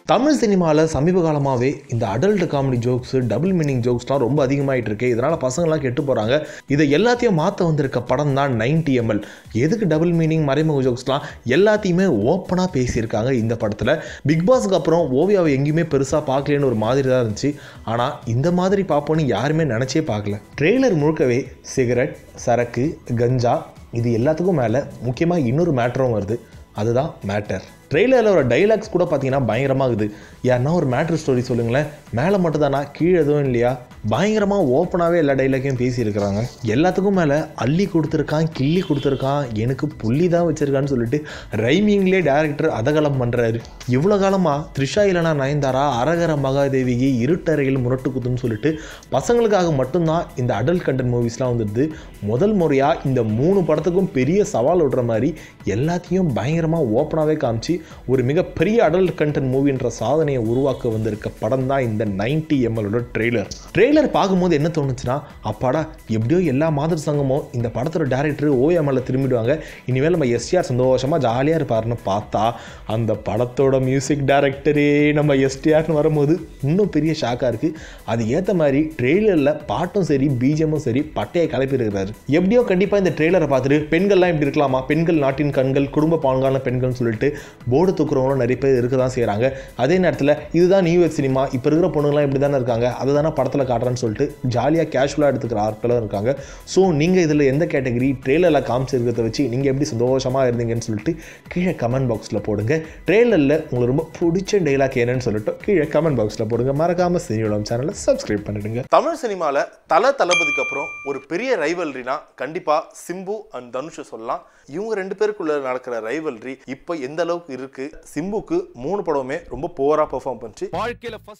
தமிழ் சினிமாவில் சமீப காலமாகவே இந்த adult comedy jokes double meaning ஜோக்ஸ்லாம் ரொம்ப அதிகமாகிட்டு இருக்கு இதனால் பசங்களாம் கெட்டு போகிறாங்க இதை எல்லாத்தையும் மாற்ற வந்திருக்க படம் தான் நைன்டி எம்எல் எதுக்கு டபுள் மீனிங் மறைமுக ஜோக்ஸ்லாம் எல்லாத்தையுமே ஓப்பனாக பேசியிருக்காங்க இந்த படத்தில் பிக் பாஸ்க்கு அப்புறம் ஓவியாவை எங்கேயுமே பெருசாக பார்க்கலன்னு ஒரு மாதிரி தான் இருந்துச்சு ஆனால் இந்த மாதிரி பார்ப்போன்னு யாருமே நினச்சே பார்க்கல ட்ரெய்லர் முழுக்கவே சிகரெட் சரக்கு கஞ்சா இது எல்லாத்துக்கும் மேலே முக்கியமாக இன்னொரு மேட்டரும் வருது அதுதான் மேட்டர் ட்ரெய்லரில் ஒரு டைலாக்ஸ் கூட பார்த்தீங்கன்னா பயங்கரமாகுது யாருன்னா ஒரு மேட்ரு ஸ்டோரி சொல்லுங்களேன் மேலே மட்டும் தானா கீழே எதுவும் இல்லையா பயங்கரமாக ஓப்பனாகவே எல்லா டைலாக்கையும் பேசியிருக்கிறாங்க எல்லாத்துக்கும் மேலே அள்ளி கொடுத்துருக்கான் கிள்ளி கொடுத்துருக்கான் எனக்கு புள்ளி தான் வச்சுருக்கான்னு சொல்லிட்டு ரைமிங்லேயே டேரக்டர் அதகலம் பண்ணுறாரு இவ்வளோ காலமாக த்ரிஷா இல்லைனா நயன்தாரா அரகர மகாதேவிக்கு இருட்டறையில் முரட்டு குத்துன்னு சொல்லிட்டு பசங்களுக்காக மட்டும்தான் இந்த அடல்ட் கண்டென்ட் மூவிஸ்லாம் வந்துடுது முதல் முறையாக இந்த மூணு படத்துக்கும் பெரிய சவால் விடுற மாதிரி எல்லாத்தையும் பயங்கரமாக ஓப்பனாகவே காமிச்சு ஒரு மிகப்பெரிய அடல்ட் கண்டென்ட் மூவின்ற சாதனையை உருவாக்க வந்திருக்க படம் தான் இந்த நைன்டி எம்எலோட ட்ரெய்லர் ட்ரெய்லர் பார்க்கும்போது என்ன தோணுச்சுன்னா அப்பாடா எப்படியோ எல்லா மாதர் சங்கமும் இந்த படத்தோட டேரக்டர் ஓஎம்எல்ல திரும்பிடுவாங்க இனிமேல் நம்ம எஸ்டிஆர் சந்தோஷமாக ஜாலியாக இருப்பாருன்னு பார்த்தா அந்த படத்தோட மியூசிக் டைரக்டரே நம்ம எஸ்டிஆர்னு வரும்போது இன்னும் பெரிய ஷாக்காக இருக்குது அது ஏற்ற மாதிரி ட்ரெய்லரில் பாட்டும் சரி பீஜமும் சரி பட்டையை கிளப்பியிருக்கிறாரு எப்படியோ கண்டிப்பாக இந்த ட்ரெய்லரை பார்த்துட்டு பெண்கள்லாம் இப்படி இருக்கலாமா பெண்கள் நாட்டின் கண்கள் குடும்ப பாங்கான பெண்கள்னு சொல்லிட்டு போர்டு தூக்குறவங்களும் நிறைய பேர் இருக்க தான் செய்கிறாங்க அதே நேரத்தில் இதுதான் நியூ இயர் சினிமா இப்போ இருக்கிற பொண்ணுங்களாம் இப்படி தானே இருக்காங்க அதை தானே படத்தில் காட்டுறேன்னு சொல்லிட்டு ஜாலியாக கேஷுவலாக எடுத்துக்கிற ஆட்களும் இருக்காங்க ஸோ நீங்கள் இதில் எந்த கேட்டகரி ட்ரெய்லரில் காமிச்சிருக்கிறத வச்சு நீங்கள் எப்படி சந்தோஷமாக இருந்தீங்கன்னு சொல்லிட்டு கீழே கமெண்ட் பாக்ஸில் போடுங்க ட்ரெய்லரில் உங்களுக்கு ரொம்ப பிடிச்ச டைலாக் என்னன்னு சொல்லிட்டு கீழே கமெண்ட் பாக்ஸில் போடுங்க மறக்காமல் சினியோலம் சேனலை சப்ஸ்கிரைப் பண்ணிடுங்க தமிழ் சினிமாவில் தல தளபதிக்கு அப்புறம் ஒரு பெரிய ரைவல்ரினா கண்டிப்பாக சிம்பு அண்ட் தனுஷை சொல்லலாம் இவங்க ரெண்டு பேருக்குள்ள நடக்கிற ரைவல்ரி இப்போ எந்த அளவுக்கு இருக்கு சிம்புக்கு மூணு படமுமே ரொம்ப போரா பெர்ஃபார்ம் பண்ணுச்சு வாழ்க்கையில first